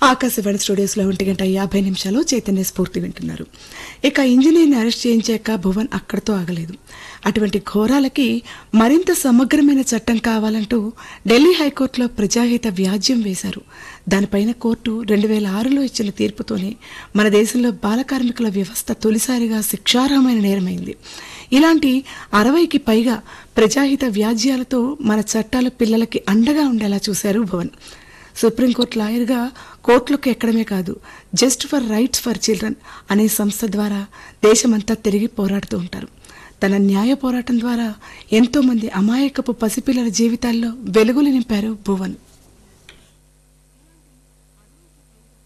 ఆకాశవాణి స్టూడియోస్లో ఒంటి గంట యాభై నిమిషాలు చైతన్య స్ఫూర్తి వింటున్నారు ఇక ఇంజనీర్ని అరెస్ట్ చేయించాక భువన్ అక్కడితో ఆగలేదు అటువంటి ఘోరాలకి మరింత సమగ్రమైన చట్టం కావాలంటూ ఢిల్లీ హైకోర్టులో ప్రజాహిత వ్యాజ్యం వేశారు దానిపైన కోర్టు రెండు వేల ఆరులో ఇచ్చిన తీర్పుతోనే మన దేశంలో బాల కార్మికుల వ్యవస్థ తొలిసారిగా శిక్షార్హమైన నేరమైంది ఇలాంటి అరవైకి పైగా ప్రజాహిత వ్యాజ్యాలతో మన చట్టాలు పిల్లలకి అండగా ఉండేలా చూశారు భువన్ సుప్రీంకోర్టు లాయర్గా కోర్టులకు ఎక్కడమే కాదు just for rights for children అనే సంస్థ ద్వారా దేశమంతా తిరిగి పోరాడుతూ ఉంటారు తన న్యాయ పోరాటం ద్వారా ఎంతో మంది అమాయకపు పసిపిల్లల జీవితాల్లో వెలుగులు నింపారు భువన్